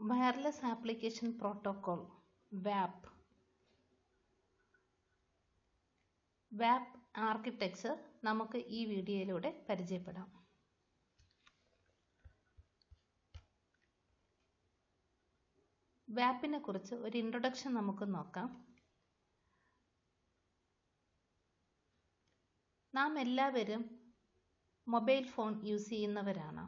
Wireless application protocol വാപ്പ് വാപ്പ് architecture നമുക്ക് ഈ വീഡിയോയിലൂടെ പരിചയപ്പെടാം വാപ്പിനെ കുറിച്ച് ഒരു ഇൻട്രൊഡക്ഷൻ നമുക്ക് നോക്കാം നാം എല്ലാവരും മൊബൈൽ ഫോൺ യൂസ് ചെയ്യുന്നവരാണ്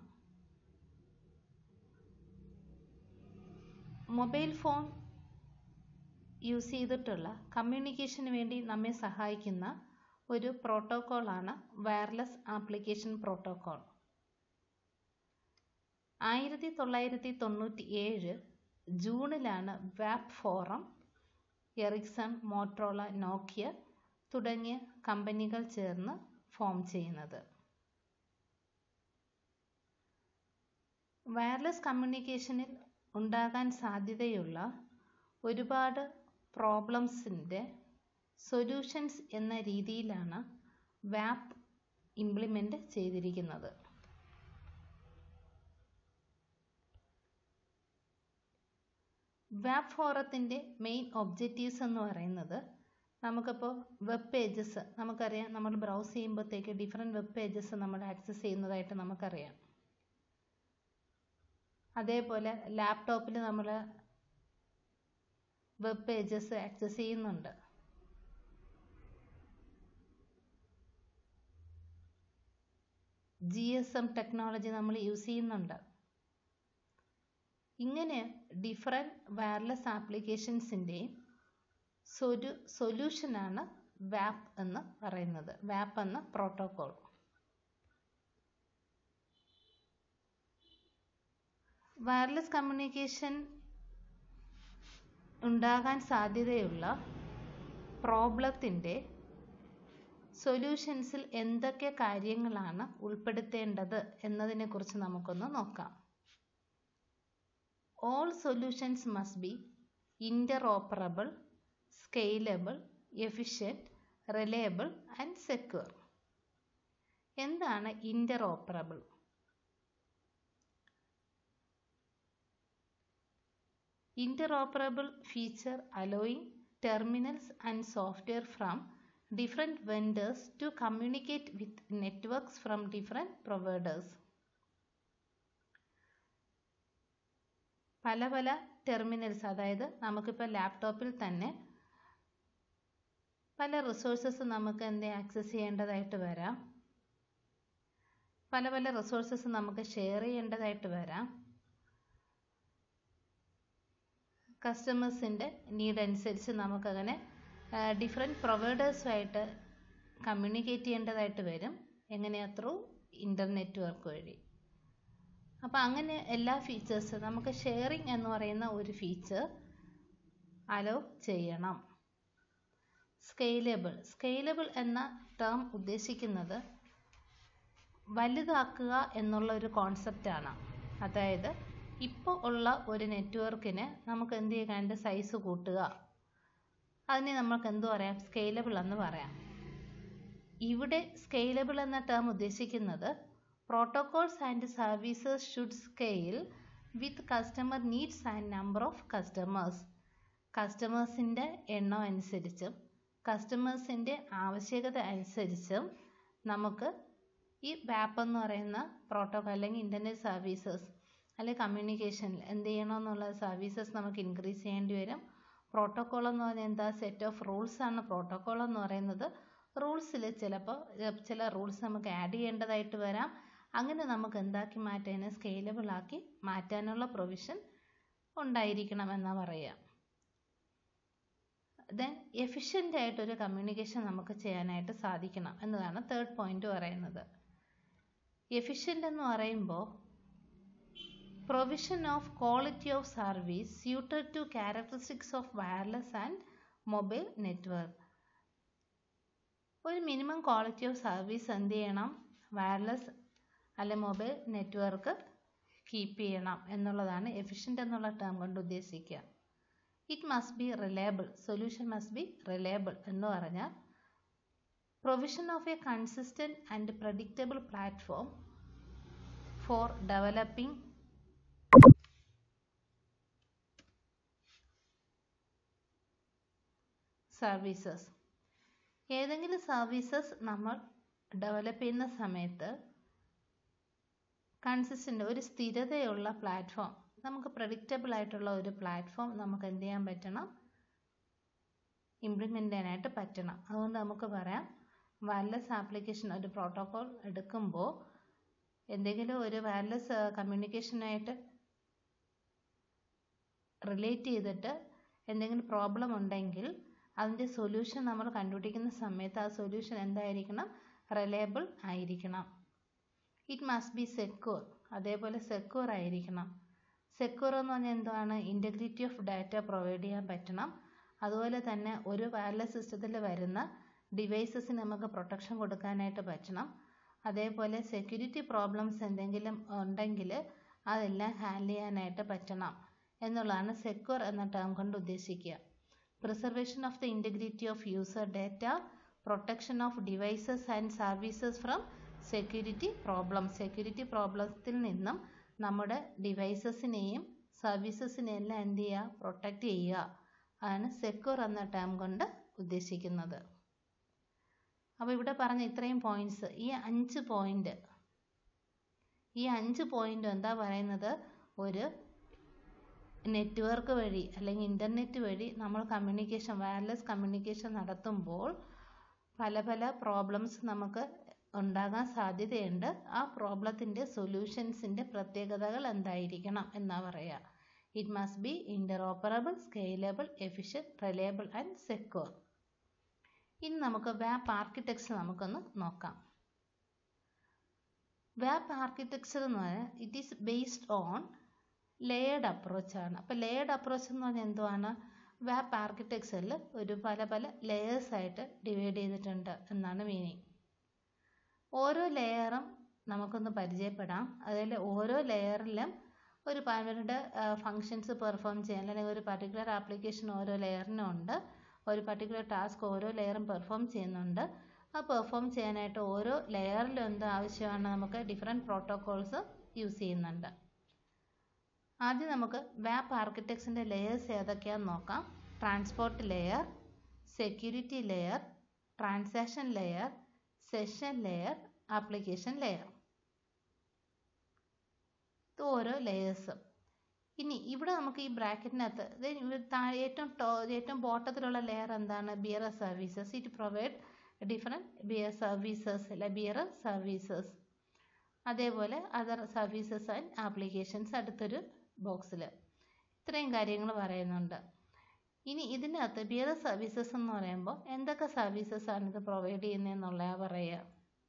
മൊബൈൽ ഫോൺ യൂസ് ചെയ്തിട്ടുള്ള കമ്മ്യൂണിക്കേഷന് വേണ്ടി നമ്മെ സഹായിക്കുന്ന ഒരു പ്രോട്ടോക്കോളാണ് വയർലെസ് ആപ്ലിക്കേഷൻ പ്രോട്ടോക്കോൾ ആയിരത്തി തൊള്ളായിരത്തി തൊണ്ണൂറ്റി ഏഴ് ജൂണിലാണ് വാപ്പ് ഫോറം എറിക്സൺ മോട്ടറോള നോക്കിയ തുടങ്ങിയ കമ്പനികൾ ചേർന്ന് ഫോം ചെയ്യുന്നത് വയർലെസ് കമ്മ്യൂണിക്കേഷനിൽ ഉണ്ടാകാൻ സാധ്യതയുള്ള ഒരുപാട് പ്രോബ്ലംസിൻ്റെ സൊല്യൂഷൻസ് എന്ന രീതിയിലാണ് വാപ്പ് ഇംപ്ലിമെൻ്റ് ചെയ്തിരിക്കുന്നത് വാപ്പ് ഫോറത്തിൻ്റെ മെയിൻ ഒബ്ജക്റ്റീവ്സ് എന്ന് പറയുന്നത് നമുക്കിപ്പോൾ വെബ് പേജസ് നമുക്കറിയാം നമ്മൾ ബ്രൗസ് ചെയ്യുമ്പോഴത്തേക്ക് ഡിഫറെൻറ്റ് വെബ് പേജസ് നമ്മൾ ആക്സസ് ചെയ്യുന്നതായിട്ട് നമുക്കറിയാം അതേപോലെ ലാപ്ടോപ്പിൽ നമ്മൾ വെബ് പേജസ് ആക്സസ് ചെയ്യുന്നുണ്ട് ജി എസ് എം ടെക്നോളജി നമ്മൾ യൂസ് ചെയ്യുന്നുണ്ട് ഇങ്ങനെ ഡിഫറെൻറ്റ് വയർലെസ് ആപ്ലിക്കേഷൻസിൻ്റെ സൊരു സൊല്യൂഷനാണ് വാപ്പ് എന്ന് പറയുന്നത് വാപ്പ് എന്ന പ്രോട്ടോക്കോൾ വയർലെസ് കമ്മ്യൂണിക്കേഷൻ ഉണ്ടാകാൻ സാധ്യതയുള്ള പ്രോബ്ലത്തിൻ്റെ സൊല്യൂഷൻസിൽ എന്തൊക്കെ കാര്യങ്ങളാണ് ഉൾപ്പെടുത്തേണ്ടത് എന്നതിനെക്കുറിച്ച് നമുക്കൊന്ന് നോക്കാം all solutions must be interoperable scalable efficient reliable and secure എന്താണ് ഇൻ്ററോപ്പറബിൾ interoperable feature allowing terminals and software from different vendors to communicate with networks from different providers. പല പല ടെർമിനൽസ് അതായത് നമുക്കിപ്പോൾ ലാപ്ടോപ്പിൽ തന്നെ പല റിസോഴ്സസ് നമുക്ക് എന്ത് ആക്സസ് ചെയ്യേണ്ടതായിട്ട് വരാം പല പല റിസോഴ്സസ് നമുക്ക് ഷെയർ ചെയ്യേണ്ടതായിട്ട് വരാം കസ്റ്റമേഴ്സിൻ്റെ നീഡ് അനുസരിച്ച് നമുക്കങ്ങനെ ഡിഫറെൻറ്റ് പ്രൊവൈഡേഴ്സുമായിട്ട് കമ്മ്യൂണിക്കേറ്റ് ചെയ്യേണ്ടതായിട്ട് വരും എങ്ങനെയാ ത്രൂ ഇൻ്റർനെറ്റ് വർക്ക് വഴി അപ്പോൾ അങ്ങനെ എല്ലാ ഫീച്ചേഴ്സ് നമുക്ക് ഷെയറിങ് എന്ന് പറയുന്ന ഒരു ഫീച്ചർ അലോ ചെയ്യണം സ്കെയിലബിൾ സ്കെയിലബിൾ എന്ന ടേം ഉദ്ദേശിക്കുന്നത് വലുതാക്കുക എന്നുള്ള ഒരു കോൺസെപ്റ്റാണ് അതായത് ഇപ്പോൾ ഉള്ള ഒരു നെറ്റ്വർക്കിന് നമുക്ക് എന്ത് ചെയ്യാൻ അതിൻ്റെ സൈസ് കൂട്ടുക അതിനെ നമുക്ക് എന്ത് പറയാം സ്കെയിലബിൾ എന്ന് പറയാം ഇവിടെ സ്കെയിലബിൾ എന്ന ടേം ഉദ്ദേശിക്കുന്നത് protocols and services should scale with customer needs and number of customers കസ്റ്റമേഴ്സിൻ്റെ എണ്ണം അനുസരിച്ചും കസ്റ്റമേഴ്സിൻ്റെ ആവശ്യകത അനുസരിച്ചും നമുക്ക് ഈ വാപ്പ് എന്ന് പറയുന്ന പ്രോട്ടോകോൾ അല്ലെങ്കിൽ ഇൻ്റർനെറ്റ് സർവീസസ് അല്ലെങ്കിൽ കമ്മ്യൂണിക്കേഷനിൽ എന്ത് ചെയ്യണമെന്നുള്ള സർവീസസ് നമുക്ക് ഇൻക്രീസ് ചെയ്യേണ്ടി വരും പ്രോട്ടോക്കോൾ എന്ന് പറഞ്ഞാൽ എന്താ സെറ്റ് ഓഫ് റൂൾസ് ആണ് പ്രോട്ടോക്കോൾ എന്ന് പറയുന്നത് റൂൾസിൽ ചിലപ്പോൾ ചില റൂൾസ് നമുക്ക് ആഡ് ചെയ്യേണ്ടതായിട്ട് വരാം അങ്ങനെ നമുക്ക് എന്താക്കി മാറ്റാൻ സ്കെയിലബിൾ ആക്കി മാറ്റാനുള്ള പ്രൊവിഷൻ ഉണ്ടായിരിക്കണം എന്നാ പറയുക ദെൻ എഫിഷ്യൻ്റ് ആയിട്ടൊരു കമ്മ്യൂണിക്കേഷൻ നമുക്ക് ചെയ്യാനായിട്ട് സാധിക്കണം എന്നതാണ് തേർഡ് പോയിന്റ് പറയുന്നത് എഫിഷ്യൻ്റ് എന്ന് പറയുമ്പോൾ provision of quality of service suited to characteristics of wireless and mobile network ഒരു മിനിമം ക്വാളിറ്റി ഓഫ് സർവീസ് എന്ത് ചെയ്യണം വയർലെസ് അല്ലെ മൊബൈൽ നെറ്റ്വർക്ക് കീപ്പ് ചെയ്യണം എന്നുള്ളതാണ് എഫിഷ്യൻ്റ് എന്നുള്ള ടേം കൊണ്ട് ഉദ്ദേശിക്കുക it must be reliable solution must be reliable എന്ന് പറഞ്ഞാൽ provision of a consistent and predictable platform for developing services ഏതെങ്കിലും സർവീസസ് നമ്മൾ ഡെവലപ്പ് ചെയ്യുന്ന സമയത്ത് കൺസിസ്റ്റൻ്റ് ഒരു സ്ഥിരതയുള്ള പ്ലാറ്റ്ഫോം നമുക്ക് പ്രഡിക്റ്റബിൾ ആയിട്ടുള്ള ഒരു പ്ലാറ്റ്ഫോം നമുക്ക് എന്ത് ചെയ്യാൻ പറ്റണം ഇംപ്ലിമെൻ്റ് ചെയ്യാനായിട്ട് പറ്റണം അതുകൊണ്ട് നമുക്ക് പറയാം വയർലെസ് ആപ്ലിക്കേഷൻ ഒരു പ്രോട്ടോകോൾ എടുക്കുമ്പോൾ എന്തെങ്കിലും ഒരു വയർലെസ് കമ്മ്യൂണിക്കേഷനായിട്ട് റിലേറ്റ് ചെയ്തിട്ട് എന്തെങ്കിലും പ്രോബ്ലം ഉണ്ടെങ്കിൽ അതിൻ്റെ സൊല്യൂഷൻ നമ്മൾ കണ്ടുപിടിക്കുന്ന സമയത്ത് ആ സൊല്യൂഷൻ എന്തായിരിക്കണം റിലയബിൾ ആയിരിക്കണം ഇറ്റ് മസ്റ്റ് ബി സെക്യൂർ അതേപോലെ സെക്യൂർ ആയിരിക്കണം സെക്യൂർ എന്ന് പറഞ്ഞാൽ എന്താണ് ഇൻറ്റഗ്രിറ്റി ഓഫ് ഡാറ്റ പ്രൊവൈഡ് ചെയ്യാൻ പറ്റണം അതുപോലെ തന്നെ ഒരു വയർലെസ് സിസ്റ്റത്തിൽ വരുന്ന ഡിവൈസസിന് നമുക്ക് പ്രൊട്ടക്ഷൻ കൊടുക്കാനായിട്ട് പറ്റണം അതേപോലെ സെക്യൂരിറ്റി പ്രോബ്ലംസ് എന്തെങ്കിലും ഉണ്ടെങ്കിൽ അതെല്ലാം ഹാൻഡിൽ ചെയ്യാനായിട്ട് പറ്റണം എന്നുള്ളതാണ് സെക്യൂർ എന്ന ടേം കൊണ്ട് ഉദ്ദേശിക്കുക preservation of the integrity of user data protection of devices and services from security problems security പ്രോബ്ലത്തിൽ നിന്നും നമ്മുടെ ഡിവൈസസിനെയും സർവീസസിനെയും എല്ലാം എന്ത് ചെയ്യുക പ്രൊട്ടക്റ്റ് ചെയ്യുക ആണ് സെക്യൂർ എന്ന ടേം കൊണ്ട് ഉദ്ദേശിക്കുന്നത് അപ്പോൾ ഇവിടെ പറഞ്ഞ ഇത്രയും പോയിന്റ്സ് ഈ അഞ്ച് പോയിന്റ് ഈ അഞ്ച് പോയിന്റ് എന്താ പറയുന്നത് ഒരു നെറ്റ്വർക്ക് വഴി അല്ലെങ്കിൽ ഇൻ്റർനെറ്റ് വഴി നമ്മൾ കമ്മ്യൂണിക്കേഷൻ വയർലെസ് കമ്മ്യൂണിക്കേഷൻ നടത്തുമ്പോൾ പല പല പ്രോബ്ലംസ് നമുക്ക് ഉണ്ടാകാൻ സാധ്യതയുണ്ട് ആ പ്രോബ്ലത്തിൻ്റെ സൊല്യൂഷൻസിൻ്റെ പ്രത്യേകതകൾ എന്തായിരിക്കണം എന്നാ പറയുക it must be interoperable scalable efficient reliable and secure ഇനി നമുക്ക് വാപ്പ് ആർക്കിടെക്ചർ നമുക്കൊന്ന് നോക്കാം വാപ്പ് ആർക്കിടെക്ചർ എന്ന് പറഞ്ഞാൽ it is based on layered അപ്രോച്ചാണ് അപ്പോൾ ലെയർഡ് അപ്രോച്ച് എന്ന് പറഞ്ഞാൽ എന്തുവാണ് വാപ്പ് ആർക്കിടെക്ചറിൽ ഒരു പല പല ലെയേഴ്സ് ആയിട്ട് ഡിവൈഡ് ചെയ്തിട്ടുണ്ട് എന്നാണ് മീനിങ് ഓരോ ലെയറും നമുക്കൊന്ന് പരിചയപ്പെടാം അതിൽ ഓരോ ലെയറിലും ഒരു അവരുടെ ഫങ്ഷൻസ് പെർഫോം ചെയ്യാൻ അല്ലെങ്കിൽ ഒരു പർട്ടിക്കുലർ ആപ്ലിക്കേഷൻ ഓരോ ലെയറിനും ഉണ്ട് ഒരു പർട്ടിക്കുലർ ടാസ്ക് ഓരോ ലെയറും പെർഫോം ചെയ്യുന്നുണ്ട് ആ പെർഫോം ചെയ്യാനായിട്ട് ഓരോ ലെയറിലും എന്ത് ആവശ്യമാണ് നമുക്ക് ഡിഫറെൻറ്റ് പ്രോട്ടോകോൾസ് യൂസ് ചെയ്യുന്നുണ്ട് ആദ്യം നമുക്ക് വാപ്പ് ആർക്കിടെക്ചറിൻ്റെ ലെയേഴ്സ് ഏതൊക്കെയാണെന്ന് നോക്കാം transport layer security layer transaction layer session layer application layer ഇത് ഓരോ ലെയേഴ്സും ഇനി ഇവിടെ നമുക്ക് ഈ ബ്രാക്കറ്റിനകത്ത് ഏറ്റവും ടോ ഏറ്റവും ബോട്ടത്തിലുള്ള ലെയർ എന്താണ് bearer services it provide different bearer services അല്ലെ ബിയർ സർവീസസ് അതേപോലെ അതർ സർവീസസ് ആൻഡ് ആപ്ലിക്കേഷൻസ് അടുത്തൊരു ബോക്സിൽ ഇത്രയും കാര്യങ്ങൾ പറയുന്നുണ്ട് ഇനി ഇതിനകത്ത് ബിയർ സർവീസസ് എന്ന് പറയുമ്പോൾ എന്തൊക്കെ സർവീസസ് ആണ് ഇത് പ്രൊവൈഡ് ചെയ്യുന്നതെന്നുള്ള പറയുക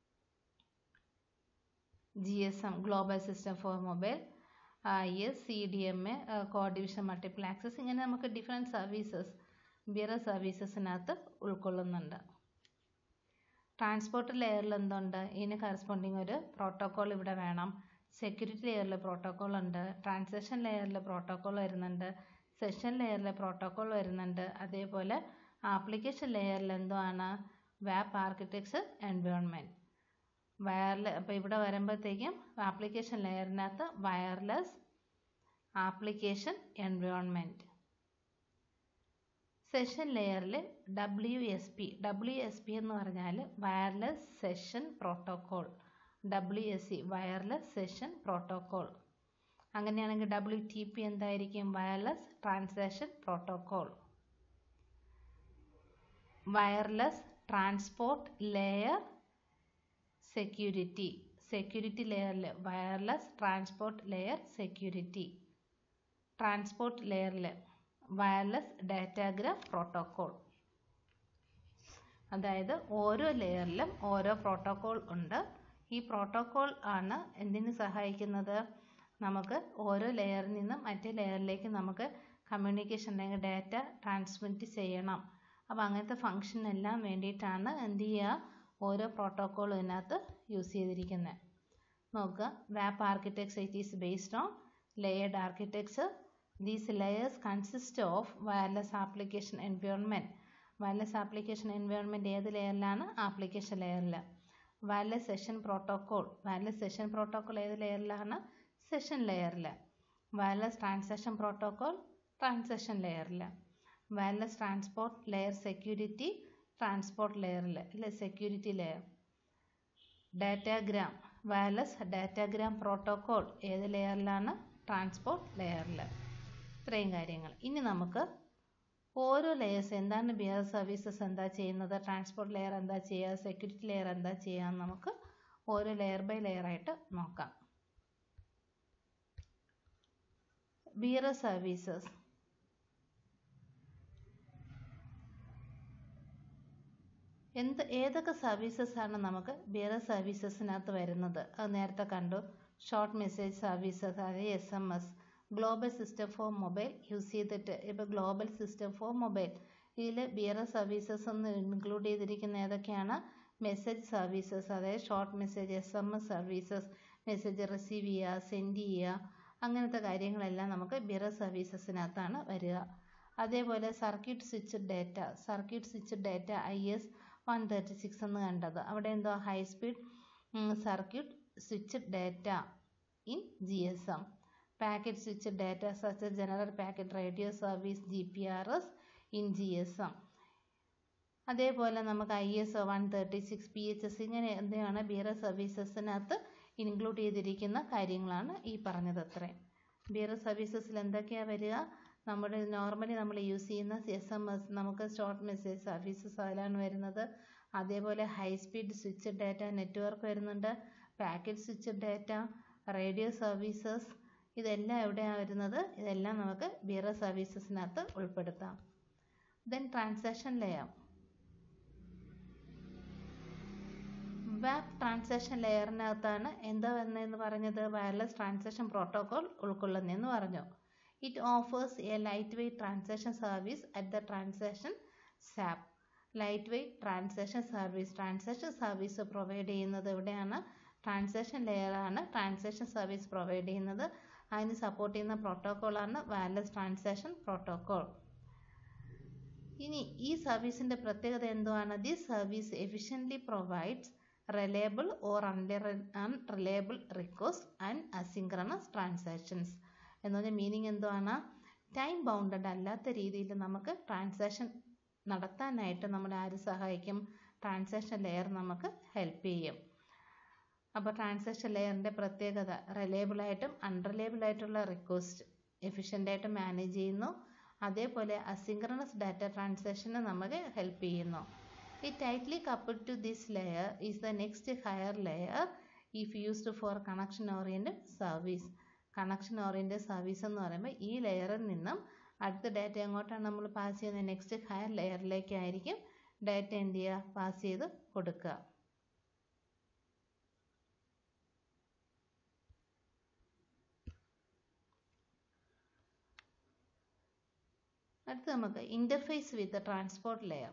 G S M global system for mobile I S C D M A code division multiple access ഇങ്ങനെ നമുക്ക് ഡിഫറെൻറ്റ് സർവീസസ് ബിയർ സർവീസസിനകത്ത് ഉൾക്കൊള്ളുന്നുണ്ട് ട്രാൻസ്പോർട്ട് ലെയറിൽ എന്തുണ്ട് ഇതിന് കറസ്പോണ്ടിങ് ഒരു പ്രോട്ടോക്കോൾ ഇവിടെ വേണം സെക്യൂരിറ്റി ലെയറിൽ പ്രോട്ടോക്കോൾ ഉണ്ട് ട്രാൻസാക്ഷൻ ലെയറിൽ പ്രോട്ടോക്കോൾ വരുന്നുണ്ട് സെഷൻ ലെയറിൽ പ്രോട്ടോക്കോൾ വരുന്നുണ്ട് അതേപോലെ ആപ്ലിക്കേഷൻ ലെയറിൽ എന്തുവാണ് വാപ്പ് ആർക്കിടെക്ചർ എൻവയോൺമെൻറ്റ് വയർലെ അപ്പോൾ ഇവിടെ വരുമ്പോഴത്തേക്കും ആപ്ലിക്കേഷൻ ലെയറിനകത്ത് വയർലെസ് ആപ്ലിക്കേഷൻ എൻവയോൺമെൻറ്റ് സെഷൻ ലെയറിൽ W S P W S P എന്ന് പറഞ്ഞാൽ wireless session protocol W S C wireless session protocol അങ്ങനെയാണെങ്കിൽ ഡബ്ല്യു ടി പി എന്തായിരിക്കും wireless transaction protocol wireless transport layer security security ലെയറിൽ wireless transport layer security transport ലെയറിൽ wireless datagram protocol അതായത് ഓരോ ലെയറിലും ഓരോ protocol ഉണ്ട് ഈ പ്രോട്ടോക്കോൾ ആണ് എന്തിനു സഹായിക്കുന്നത് നമുക്ക് ഓരോ ലെയറിൽ നിന്നും മറ്റേ ലെയറിലേക്ക് നമുക്ക് കമ്മ്യൂണിക്കേഷൻ അല്ലെങ്കിൽ ഡാറ്റ ട്രാൻസ്മിറ്റ് ചെയ്യണം അപ്പോൾ അങ്ങനത്തെ ഫങ്ഷൻ എല്ലാം വേണ്ടിയിട്ടാണ് എന്ത് ചെയ്യുക ഓരോ പ്രോട്ടോക്കോളും ഇതിനകത്ത് യൂസ് ചെയ്തിരിക്കുന്നത് നോക്കുക വാപ്പ് architecture it is based on layered architecture these layers consist of wireless application environment wireless application environment ഏത് ലെയറിലാണ് ആപ്ലിക്കേഷൻ ലെയറിൽ wireless session protocol wireless session protocol ഏത് ലെയറിലാണ് സെഷൻ ലെയറിൽ വയർലെസ് ട്രാൻസാക്ഷൻ പ്രോട്ടോക്കോൾ ട്രാൻസാക്ഷൻ ലെയറിൽ wireless transport layer security transport ലെയറിൽ അല്ലെ security layer datagram wireless datagram protocol ഏത് ലെയറിലാണ് ട്രാൻസ്പോർട്ട് ലെയറിൽ ഇത്രയും കാര്യങ്ങൾ ഇനി നമുക്ക് ഓരോ ലെയേഴ്സ് എന്താണ് ബിയർ സർവീസസ് എന്താ ചെയ്യുന്നത് ട്രാൻസ്പോർട്ട് ലെയർ എന്താ ചെയ്യുക സെക്യൂരിറ്റി ലെയർ എന്താ ചെയ്യുക എന്ന് നമുക്ക് ഓരോ ലെയർ ബൈ ലെയർ ആയിട്ട് നോക്കാം ബിയർ സർവീസസ് എന്ത് ഏതൊക്കെ സർവീസസ് ആണ് നമുക്ക് ബിയർ സർവീസസിനകത്ത് വരുന്നത് അത് നേരത്തെ കണ്ടു ഷോർട്ട് മെസ്സേജ് സർവീസസ് അതായത് S M S global system for mobile use ചെയ്തിട്ട് ഇപ്പോൾ ഗ്ലോബൽ സിസ്റ്റം ഫോർ മൊബൈൽ ഇതിൽ ബിയർ സർവീസസ് എന്ന് ഇൻക്ലൂഡ് ചെയ്തിരിക്കുന്ന ഏതൊക്കെയാണ് മെസ്സേജ് സർവീസസ് അതായത് short message S M S services message receive ചെയ്യുക സെൻഡ് ചെയ്യുക അങ്ങനത്തെ കാര്യങ്ങളെല്ലാം നമുക്ക് ബിയർ സർവീസസിനകത്താണ് വരിക അതേപോലെ circuit switch data circuit switch data I S one thirty six എന്ന് കണ്ടത് അവിടെ എന്തോ high speed circuit switch data in G S M packet switch data such general packet radio service G P R S in G S M അതേപോലെ നമുക്ക് I S one thirty six P H S ഇങ്ങനെ എന്താണ് beer സർവീസസിനകത്ത് include ചെയ്തിരിക്കുന്ന കാര്യങ്ങളാണ് ഈ പറഞ്ഞത് അത്രയും beer സർവീസസിൽ എന്തൊക്കെയാണ് വരിക നമ്മുടെ നോർമലി നമ്മൾ യൂസ് ചെയ്യുന്ന എസ് എം എസ് നമുക്ക് ഷോർട്ട് മെസ്സേജ് സർവീസസ് അതിലാണ് വരുന്നത് അതേപോലെ high speed switch data network വരുന്നുണ്ട് packet switch data radio services ഇതെല്ലാം എവിടെയാണ് വരുന്നത് ഇതെല്ലാം നമുക്ക് ബിയർ സർവീസസിനകത്ത് ഉൾപ്പെടുത്താം then transaction layer web transaction ലെയറിനകത്താണ് എന്താ വന്നതെന്ന് പറഞ്ഞത് വയർലെസ് ട്രാൻസാക്ഷൻ പ്രോട്ടോകോൾ ഉൾക്കൊള്ളുന്നതെന്ന് പറഞ്ഞു it offers a light weight transaction service at the transaction SAP light weight transaction service transaction service provide ചെയ്യുന്നത് എവിടെയാണ് ട്രാൻസാക്ഷൻ ലെയറാണ് ട്രാൻസാക്ഷൻ സർവീസ് പ്രൊവൈഡ് ചെയ്യുന്നത് അതിന് സപ്പോർട്ട് ചെയ്യുന്ന പ്രോട്ടോക്കോളാണ് വയർലെസ് ട്രാൻസാക്ഷൻ പ്രോട്ടോക്കോൾ ഇനി ഈ സർവീസിൻ്റെ പ്രത്യേകത എന്തുവാണ് this service efficiently provides reliable or unreliable request and asynchronous transactions എന്ന് പറഞ്ഞാൽ മീനിങ് എന്തുവാണ് ടൈം ബൗണ്ടഡ് അല്ലാത്ത രീതിയിൽ നമുക്ക് ട്രാൻസാക്ഷൻ നടത്താനായിട്ട് നമ്മളെ ആര് സഹായിക്കും ട്രാൻസാക്ഷൻ ലെയർ നമുക്ക് ഹെൽപ്പ് ചെയ്യും അപ്പോൾ ട്രാൻസാക്ഷൻ ലെയറിൻ്റെ പ്രത്യേകത റിലയബിൾ ആയിട്ടും അൺറിലയബിൾ ആയിട്ടുള്ള റിക്വസ്റ്റ് എഫിഷ്യൻ്റ് ആയിട്ട് മാനേജ് ചെയ്യുന്നു അതേപോലെ അസിങ്ക്രണസ് ഡാറ്റ ട്രാൻസാക്ഷന് നമുക്ക് ഹെൽപ്പ് ചെയ്യുന്നു ഈ tightly coupled to this layer is the next higher layer if used for connection oriented service connection oriented service എന്ന് പറയുമ്പോൾ ഈ ലെയറിൽ നിന്നും അടുത്ത ഡാറ്റ എങ്ങോട്ടാണ് നമ്മൾ പാസ് ചെയ്യുന്നത് നെക്സ്റ്റ് ഹയർ ലെയറിലേക്കായിരിക്കും ഡാറ്റ എന്ത് ചെയ്യുക പാസ് ചെയ്ത് കൊടുക്കുക അടുത്ത് നമുക്ക് interface with transport layer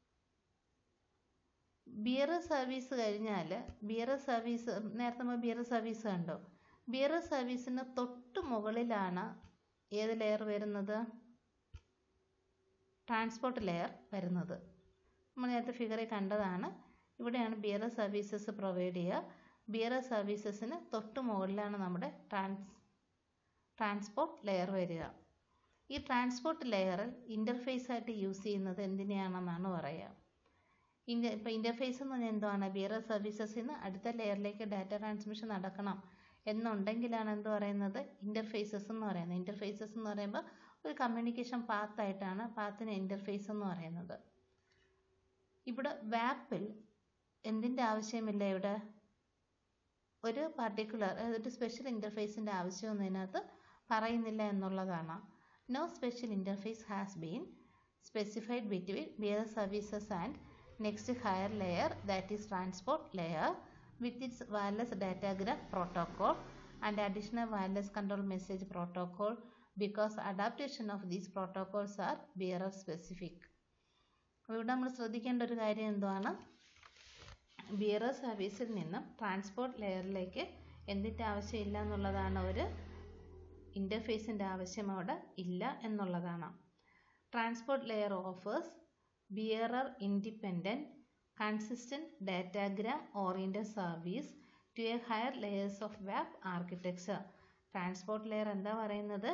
bearer service കഴിഞ്ഞാൽ ബിയർ സർവീസ് നേരത്തെ നമ്മൾ ബിയർ സർവീസ് കണ്ടു ബിയർ സർവീസിന് തൊട്ട് മുകളിലാണ് ഏത് ലെയർ വരുന്നത് ട്രാൻസ്പോർട്ട് ലെയർ വരുന്നത് നമ്മൾ നേരത്തെ ഫിഗറിൽ കണ്ടതാണ് ഇവിടെയാണ് ബിയർ സർവീസസ് പ്രൊവൈഡ് ചെയ്യുക ബിയർ സർവീസസിന് തൊട്ട് മുകളിലാണ് നമ്മുടെ ട്രാൻസ് ട്രാൻസ്പോർട്ട് ലെയർ വരിക ഈ ട്രാൻസ്പോർട്ട് ലെയറിൽ ഇൻ്റർഫേസ് ആയിട്ട് യൂസ് ചെയ്യുന്നത് എന്തിനെയാണെന്നാണ് പറയുക ഇൻ്റ ഇപ്പോൾ ഇൻ്റർഫേസ് എന്ന് പറഞ്ഞാൽ എന്താണ് ബിയർ സർവീസസിൽ നിന്ന് അടുത്ത ലെയറിലേക്ക് ഡാറ്റ ട്രാൻസ്മിഷൻ നടക്കണം എന്നുണ്ടെങ്കിലാണ് എന്ത് പറയുന്നത് ഇൻ്റർഫേസസ് എന്ന് പറയുന്നത് ഇൻ്റർഫേസസ് എന്ന് പറയുമ്പോൾ ഒരു കമ്മ്യൂണിക്കേഷൻ പാത്തായിട്ടാണ് പാത്തിന് ഇൻ്റർഫേസ് എന്ന് പറയുന്നത് ഇവിടെ വാപ്പിൽ എന്തിൻ്റെ ആവശ്യമില്ല ഇവിടെ ഒരു പർട്ടിക്കുലർ ഒരു സ്പെഷ്യൽ ഇൻ്റർഫേസിൻ്റെ ആവശ്യമൊന്നും ഇതിനകത്ത് പറയുന്നില്ല എന്നുള്ളതാണ് no special interface has been specified between bearer services and next higher layer that is transport layer with its wireless datagram protocol and additional wireless control message protocol because adaptation of these protocols are bearer specific. ഇവിടെ നമ്മൾ ശ്രദ്ധിക്കേണ്ട ഒരു കാര്യം എന്താണ് bearer സർവീസിൽ നിന്നും transport ലെയറിലേക്ക് എന്തിൻ്റെ ആവശ്യമില്ല എന്നുള്ളതാണ് ഒരു ഇൻ്റർഫേസിൻ്റെ ആവശ്യം അവിടെ ഇല്ല എന്നുള്ളതാണ് transport layer offers bearer independent consistent datagram oriented service to a higher layers of web architecture transport layer എന്താ പറയുന്നത്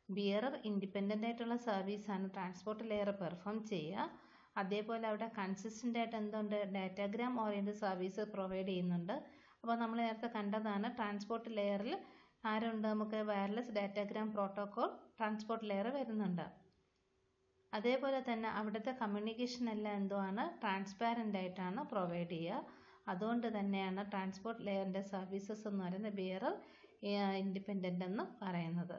ബിയറർ ഇൻഡിപെൻഡൻ്റ് ആയിട്ടുള്ള സർവീസാണ് ട്രാൻസ്പോർട്ട് ലെയർ പെർഫോം ചെയ്യുക അതേപോലെ അവിടെ കൺസിസ്റ്റൻ്റ് ആയിട്ട് എന്തുണ്ട് ഡാറ്റാഗ്രാം ഓറിയൻറ്റഡ് സർവീസ് പ്രൊവൈഡ് ചെയ്യുന്നുണ്ട് അപ്പോൾ നമ്മൾ നേരത്തെ കണ്ടതാണ് ട്രാൻസ്പോർട്ട് ലെയറിൽ ആരുണ്ട് നമുക്ക് wireless datagram protocol transport layer വരുന്നുണ്ട് അതേപോലെ തന്നെ അവിടുത്തെ കമ്മ്യൂണിക്കേഷൻ എല്ലാം എന്തുവാണ് ട്രാൻസ്പാരൻ്റ് ആയിട്ടാണ് പ്രൊവൈഡ് ചെയ്യുക അതുകൊണ്ട് തന്നെയാണ് ട്രാൻസ്പോർട്ട് ലെയറിൻ്റെ സർവീസസ് എന്ന് പറയുന്നത് ബിയറർ ഇൻഡിപെൻഡൻ്റ് എന്ന് പറയുന്നത്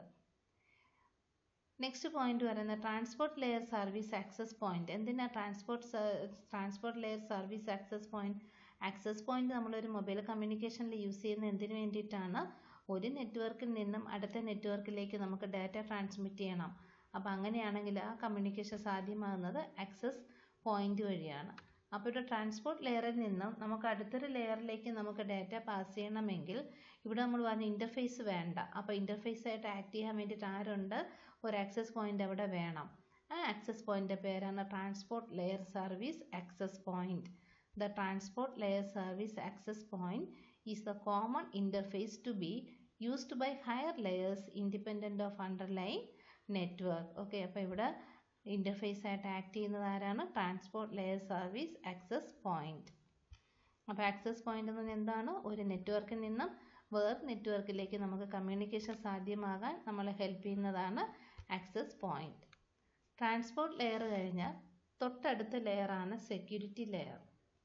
നെക്സ്റ്റ് പോയിന്റ് പറയുന്നത് transport layer service access point എന്തിനാ transport transport layer service access point access point നമ്മളൊരു മൊബൈൽ കമ്മ്യൂണിക്കേഷനിൽ യൂസ് ചെയ്യുന്ന എന്തിനു വേണ്ടിയിട്ടാണ് ഒരു നെറ്റ്വർക്കിൽ നിന്നും അടുത്ത നെറ്റ്വർക്കിലേക്ക് നമുക്ക് ഡാറ്റ ട്രാൻസ്മിറ്റ് ചെയ്യണം അപ്പോൾ അങ്ങനെയാണെങ്കിൽ ആ കമ്മ്യൂണിക്കേഷൻ സാധ്യമാകുന്നത് ആക്സസ് പോയിന്റ് വഴിയാണ് അപ്പോൾ ഒരു ട്രാൻസ്പോർട്ട് ലെയറിൽ നിന്നും നമുക്ക് അടുത്തൊരു ലെയറിലേക്ക് നമുക്ക് ഡാറ്റ പാസ് ചെയ്യണമെങ്കിൽ ഇവിടെ നമ്മൾ പറഞ്ഞ ഇൻ്റർഫേസ് വേണ്ട അപ്പോൾ ഇൻ്റർഫേസ് ആയിട്ട് ആക്ട് ചെയ്യാൻ വേണ്ടിയിട്ട് ആരുണ്ട് ഒരു ആക്സസ് പോയിന്റ് അവിടെ വേണം ആ ആക്സസ് പോയിൻ്റ് പേരാണ് transport layer service access point the transport layer service access point is the common interface to be used by higher layers independent of underline network okay അപ്പോൾ ഇവിടെ ഇൻ്റർഫേസ് ആയിട്ട് act ചെയ്യുന്നത് ആരാണ് transport layer service access point അപ്പോൾ access point എന്ന് പറഞ്ഞാൽ എന്താണ് ഒരു നെറ്റ്വർക്കിൽ നിന്നും വേറെ നെറ്റ്വർക്കിലേക്ക് നമുക്ക് കമ്മ്യൂണിക്കേഷൻ സാധ്യമാകാൻ നമ്മളെ ഹെൽപ്പ് ചെയ്യുന്നതാണ് ആക്സസ് പോയിന്റ് ട്രാൻസ്പോർട്ട് ലെയർ കഴിഞ്ഞാൽ തൊട്ടടുത്ത ലെയറാണ് സെക്യൂരിറ്റി ലെയർ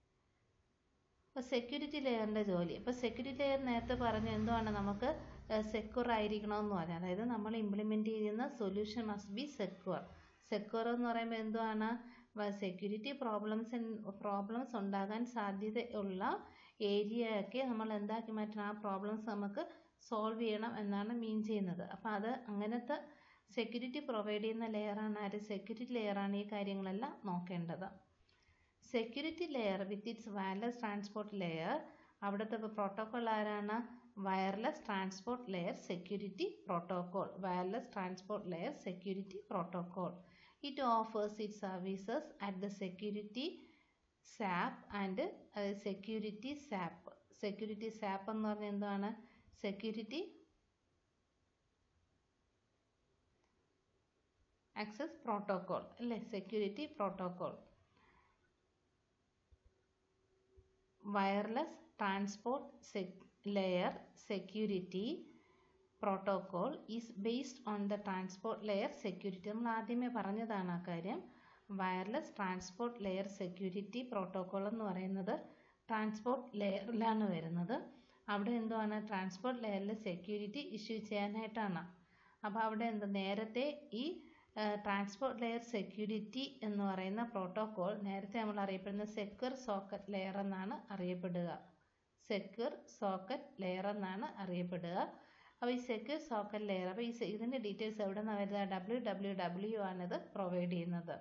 അപ്പോൾ സെക്യൂരിറ്റി ലെയറിൻ്റെ ജോലി അപ്പോൾ സെക്യൂരിറ്റി ലെയർ നേരത്തെ പറഞ്ഞു എന്തുവാണ് നമുക്ക് സെക്യൂർ ആയിരിക്കണമെന്ന് പറഞ്ഞു അതായത് നമ്മൾ ഇംപ്ലിമെൻ്റ് ചെയ്യുന്ന solution must be secure secure എന്ന് പറയുമ്പോൾ എന്തുവാണ് സെക്യൂരിറ്റി പ്രോബ്ലംസ് പ്രോബ്ലംസ് ഉണ്ടാകാൻ സാധ്യതയുള്ള ഏരിയയൊക്കെ നമ്മൾ എന്താക്കി മാറ്റണം ആ പ്രോബ്ലംസ് നമുക്ക് സോൾവ് ചെയ്യണം എന്നാണ് മീൻ ചെയ്യുന്നത് അപ്പോൾ അത് അങ്ങനത്തെ സെക്യൂരിറ്റി പ്രൊവൈഡ് ചെയ്യുന്ന ലെയറാണ് ആര് സെക്യൂരിറ്റി ലെയറാണ് ഈ കാര്യങ്ങളെല്ലാം നോക്കേണ്ടത് security layer with its wireless transport layer അവിടുത്തെ പ്രോട്ടോകോൾ ആരാണ് wireless transport layer security protocol wireless transport layer security protocol it offers it services at the security SAP and security SAP security SAP എന്ന് പറഞ്ഞാൽ എന്താണ് security access protocol അല്ലേ security protocol wireless transport sec layer security protocol is based on the transport layer security നമ്മൾ ആദ്യമേ പറഞ്ഞതാണ് ആ കാര്യം wireless transport layer security protocol എന്ന് പറയുന്നത് ട്രാൻസ്പോർട്ട് ലെയറിലാണ് വരുന്നത് അവിടെ എന്തുവാണ് ട്രാൻസ്പോർട്ട് ലെയറിൽ സെക്യൂരിറ്റി ഇഷ്യൂ ചെയ്യാനായിട്ടാണ് അപ്പോൾ അവിടെ എന്ത് നേരത്തെ ഈ ട്രാൻസ്പോർട്ട് ലെയർ സെക്യൂരിറ്റി എന്ന് പറയുന്ന പ്രോട്ടോകോൾ നേരത്തെ നമ്മൾ അറിയപ്പെടുന്ന സെക്യൂർ സോക്കറ്റ് ലെയർ എന്നാണ് അറിയപ്പെടുക സെക്യൂർ സോക്കറ്റ് ലെയർ എന്നാണ് അറിയപ്പെടുക അപ്പോൾ ഈ സെക്യൂർ സോക്കറ്റ് ലെയർ അപ്പോൾ ഈ ഇതിൻ്റെ ഡീറ്റെയിൽസ് എവിടെ നിന്നാണ് വരുന്നത് ഡബ്ല്യു ഡബ്ല്യു ഡബ്ല്യു ആണിത് പ്രൊവൈഡ് ചെയ്യുന്നത്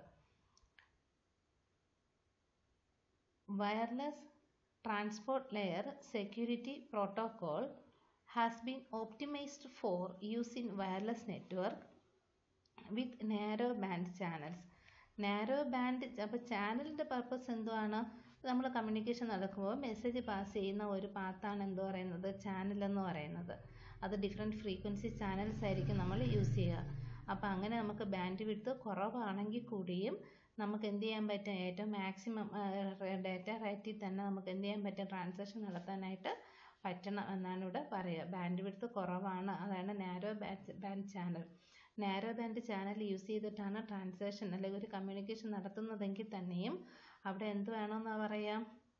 wireless transport layer security protocol has been optimized for use in wireless network with narrow band channels narrow band അപ്പോൾ ചാനലിൻ്റെ പർപ്പസ് എന്തുവാണ് നമ്മൾ കമ്മ്യൂണിക്കേഷൻ നടക്കുമ്പോൾ മെസ്സേജ് പാസ് ചെയ്യുന്ന ഒരു പാത്താണ് എന്ത് പറയുന്നത് ചാനൽ എന്ന് പറയുന്നത് അത് ഡിഫറെൻറ്റ് ഫ്രീക്വൻസി ചാനൽസ് ആയിരിക്കും നമ്മൾ യൂസ് ചെയ്യുക അപ്പോൾ അങ്ങനെ നമുക്ക് ബാൻഡ് വിഡ്ത്ത് കുറവാണെങ്കിൽ കൂടിയും നമുക്ക് എന്ത് ചെയ്യാൻ പറ്റും ഏറ്റവും മാക്സിമം ഡാറ്റ റേറ്റിൽ തന്നെ നമുക്ക് എന്ത് ചെയ്യാൻ പറ്റും ട്രാൻസാക്ഷൻ നടത്താനായിട്ട് പറ്റണം എന്നാണ് ഇവിടെ പറയുക ബാൻഡ് വിഡ്ത്ത് കുറവാണ് അതാണ് narrow band channel narrow band channel use ചെയ്തിട്ടാണ് ട്രാൻസാക്ഷൻ അല്ലെങ്കിൽ ഒരു കമ്മ്യൂണിക്കേഷൻ നടത്തുന്നതെങ്കിൽ തന്നെയും അവിടെ എന്ത് വേണമെന്നാ പറയാം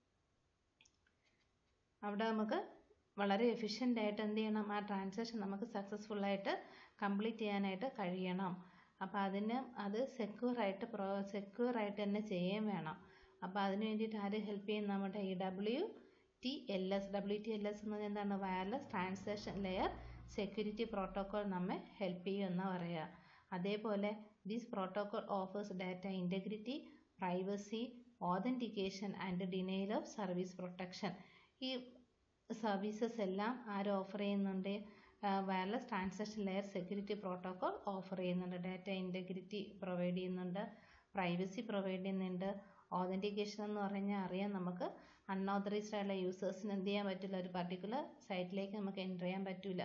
അവിടെ നമുക്ക് വളരെ എഫിഷ്യൻ്റ് ആയിട്ട് എന്ത് ചെയ്യണം ആ ട്രാൻസാക്ഷൻ നമുക്ക് സക്സസ്ഫുൾ ആയിട്ട് കംപ്ലീറ്റ് ചെയ്യാനായിട്ട് കഴിയണം അപ്പോൾ അതിന് അത് സെക്യൂർ ആയിട്ട് പ്രോ സെക്യൂർ ആയിട്ട് തന്നെ ചെയ്യുകയും വേണം അപ്പോൾ അതിന് വേണ്ടിയിട്ട് ആര് ഹെൽപ്പ് ചെയ്യും നമ്മുടെ ഈ W T L S W T L S എന്ന് പറഞ്ഞാൽ എന്താണ് wireless transaction layer security protocol നമ്മെ ഹെൽപ്പ് ചെയ്യും എന്ന് പറയുക അതേപോലെ this protocol offers data integrity privacy authentication and denial of service protection ഈ സർവീസസ് എല്ലാം ആര് ഓഫർ ചെയ്യുന്നുണ്ട് wireless transaction layer security protocol offer ചെയ്യുന്നുണ്ട് ഡാറ്റ ഇൻറ്റഗ്രിറ്റി പ്രൊവൈഡ് ചെയ്യുന്നുണ്ട് പ്രൈവസി പ്രൊവൈഡ് ചെയ്യുന്നുണ്ട് ഓതൻറ്റിക്കേഷൻ എന്ന് പറഞ്ഞാൽ അറിയാം നമുക്ക് അൺഓതറൈസ്ഡ് ആയിട്ടുള്ള യൂസേഴ്സിന് എന്ത് ചെയ്യാൻ പറ്റില്ല ഒരു പർട്ടിക്കുലർ സൈറ്റിലേക്ക് നമുക്ക് എൻ്റർ ചെയ്യാൻ പറ്റില്ല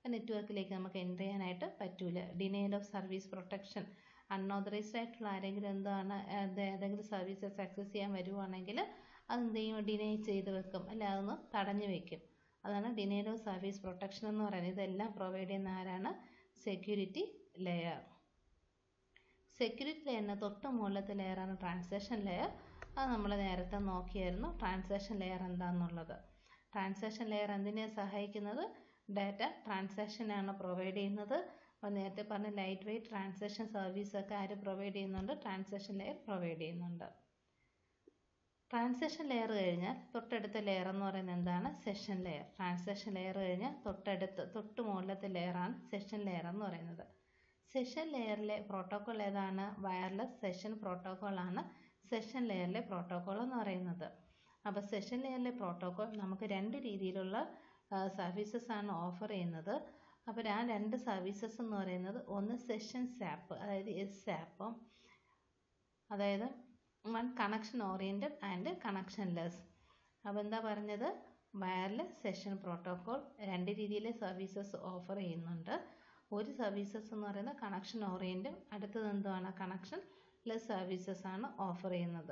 നെറ്റ്വർക്കിലേക്ക് നമുക്ക് എൻ്റർ ചെയ്യാനായിട്ട് പറ്റൂല denial of service protection unauthorized ആയിട്ടുള്ള ആരെങ്കിലും എന്താണ് അത് ഏതെങ്കിലും സർവീസസ് ആക്സസ് ചെയ്യാൻ വരുവാണെങ്കിൽ അത് എന്ത് ചെയ്യും ഡിനൈ ചെയ്ത് വെക്കും അല്ല അതൊന്ന് തടഞ്ഞു വെക്കും അതാണ് ഡിനൈൽ ഓഫ് സർവീസ് പ്രൊട്ടക്ഷൻ എന്ന് പറയുന്നത് ഇതെല്ലാം പ്രൊവൈഡ് ചെയ്യുന്ന ആരാണ് സെക്യൂരിറ്റി ലെയർ സെക്യൂരിറ്റി ലെയറിന് തൊട്ട് മുകളിലത്തെ ലെയറാണ് ട്രാൻസാക്ഷൻ ലെയർ അത് നമ്മൾ നേരത്തെ നോക്കിയായിരുന്നു ട്രാൻസാക്ഷൻ ലെയർ എന്താണെന്നുള്ളത് ട്രാൻസാക്ഷൻ ലെയർ എന്തിനെയാണ് സഹായിക്കുന്നത് ഡാറ്റ ട്രാൻസാക്ഷൻ ആണ് പ്രൊവൈഡ് ചെയ്യുന്നത് അപ്പോൾ നേരത്തെ പറഞ്ഞ ലൈറ്റ് വെയ്റ്റ് ട്രാൻസാക്ഷൻ സർവീസ് ഒക്കെ ആര് പ്രൊവൈഡ് ചെയ്യുന്നുണ്ട് ട്രാൻസാക്ഷൻ ലെയർ പ്രൊവൈഡ് ചെയ്യുന്നുണ്ട് ട്രാൻസാക്ഷൻ ലെയർ കഴിഞ്ഞാൽ തൊട്ടടുത്ത ലെയർ എന്ന് പറയുന്നത് എന്താണ് സെഷൻ ലെയർ ട്രാൻസാക്ഷൻ ലെയർ കഴിഞ്ഞാൽ തൊട്ടടുത്ത് തൊട്ട് മുകളിലത്തെ ലെയറാണ് സെഷൻ ലെയർ എന്ന് പറയുന്നത് സെഷൻ ലെയറിലെ പ്രോട്ടോക്കോൾ ഏതാണ് വയർലെസ് സെഷൻ പ്രോട്ടോക്കോൾ ആണ് സെഷൻ ലെയറിലെ പ്രോട്ടോക്കോൾ എന്ന് പറയുന്നത് അപ്പോൾ സെഷൻ ലെയറിലെ പ്രോട്ടോക്കോൾ നമുക്ക് രണ്ട് രീതിയിലുള്ള സർവീസസ് ആണ് ഓഫർ ചെയ്യുന്നത് അപ്പോൾ ആ രണ്ട് സർവീസസ് എന്ന് പറയുന്നത് ഒന്ന് സെഷൻ സാപ്പ് അതായത് എസ് സാപ്പും അതായത് one connection oriented and connectionless അപ്പോൾ എന്താ പറഞ്ഞത് വയർലെസ് സെഷൻ പ്രോട്ടോക്കോൾ രണ്ട് രീതിയിലെ സർവീസസ് ഓഫർ ചെയ്യുന്നുണ്ട് ഒരു സർവീസസ് എന്ന് പറയുന്നത് കണക്ഷൻ ഓറിയൻറ്റും അടുത്തത് എന്തുവാണ് കണക്ഷൻ ലെസ് സർവീസസ് ആണ് ഓഫർ ചെയ്യുന്നത്